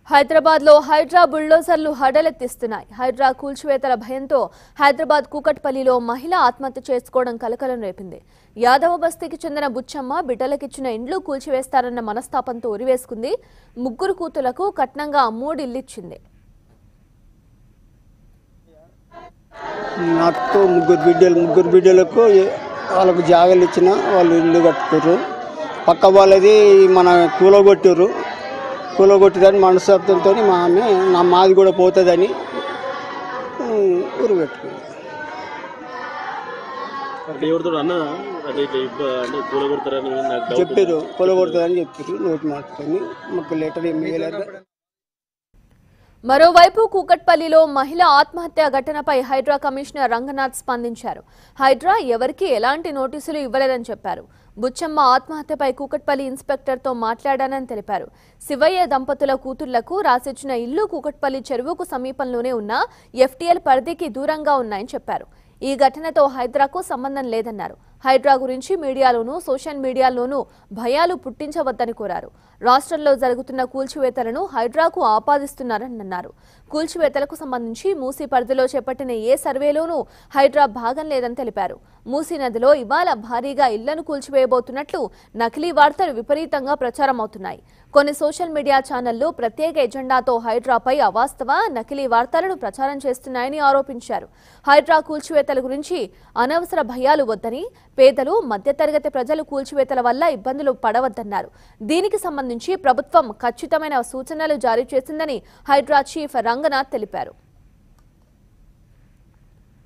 హైదరాబాద్ లో హైడ్రా బుల్డోజర్లు హడలెత్తిస్తున్నాయి హైడ్రా కూల్చివేతల భయంతో హైదరాబాద్ కూకట్పల్లిలో మహిళ ఆత్మహత్య చేసుకోవడం కలకలం రేపింది యాదవ బస్తీకి చెందిన బుచ్చమ్మ బిడ్డలకిచ్చిన ఇండ్లు కూల్చివేస్తారన్న మనస్తాపంతో ఉరివేసుకుంది ముగ్గురు కూతులకు కట్నంగా మూడిల్లిచ్చింది నాకు ముగ్గురు బిడ్డలు ముగ్గురు బిడ్డలకు వాళ్ళకు జాగాలు ఇచ్చిన వాళ్ళు ఇల్లు కట్టుకుర్రు పక్క వాళ్ళది మన కూలగొట్టారు కూలగొట్టిదని మనస్తాపంతో మా ఆమె నా మాది కూడా పోతుందని ఉమ్, ఊరు పెట్టుకుంది అంటే ఎవరితో అన్న అంటే ఇట్లా ఇబ్బ- అంటే కూలగొడతారని నాకు డౌట్ ఉంది. చెప్పారు కూలగొడుతుందని చెప్పారు నోటి మాటతోని మాకు లెటర్ ఏమి ఇవ్వలేదు మరోవైపు కూకట్పల్లిలో మహిళ ఆత్మహత్య ఘటనపై హైడ్రా కమిషనర్ రంగనాథ్ స్పందించారు హైడ్రా ఎవరికీ ఎలాంటి నోటీసులు ఇవ్వలేదని చెప్పారు బుచ్చమ్మ ఆత్మహత్యపై కూకట్పల్లి ఇన్స్పెక్టర్తో మాట్లాడానని తెలిపారు శివయ్య దంపతుల కూతుళ్లకు రాసిచ్చిన ఇల్లు కూకట్పల్లి చెరువుకు సమీపంలోనే ఉన్న ఎఫ్టీఎల్ పరిధికి దూరంగా ఉన్నాయని చెప్పారు ఈ ఘటనతో హైడ్రాకు సంబంధం లేదన్నారు హైడ్రా గురించి మీడియాలోనూ సోషల్ మీడియాలోనూ భయాలు పుట్టించవద్దని కోరారు రాష్ట్రంలో జరుగుతున్న కూల్చివేతలను హైడ్రాకు ఆపాదిస్తున్నారని అన్నారు కూల్చివేతలకు సంబంధించి మూసీ పరిధిలో చేపట్టిన ఏ సర్వేలోనూ హైడ్రా భాగం లేదని తెలిపారు మూసీ నదిలో ఇవాళ భారీగా ఇళ్లను కూల్చివేయబోతున్నట్లు నకిలీ వార్తలు విపరీతంగా ప్రచారం అవుతున్నాయి కొన్ని సోషల్ మీడియా ఛానళ్లు ప్రత్యేక ఎజెండాతో హైడ్రాపై అవాస్తవ నకిలీ వార్తలను ప్రచారం చేస్తున్నాయని ఆరోపించారు హైడ్రా కూల్చివేతల గురించి అనవసర భయాలు వద్దని పేదలు మధ్యతరగతి ప్రజలు కూల్చివేతల వల్ల ఇబ్బందులు పడవద్దన్నారు దీనికి సంబంధించి ప్రభుత్వం ఖచ్చితమైన సూచనలు జారీ చేసిందని హైడ్రా చీఫ్ రంగనాథ్ తెలిపారు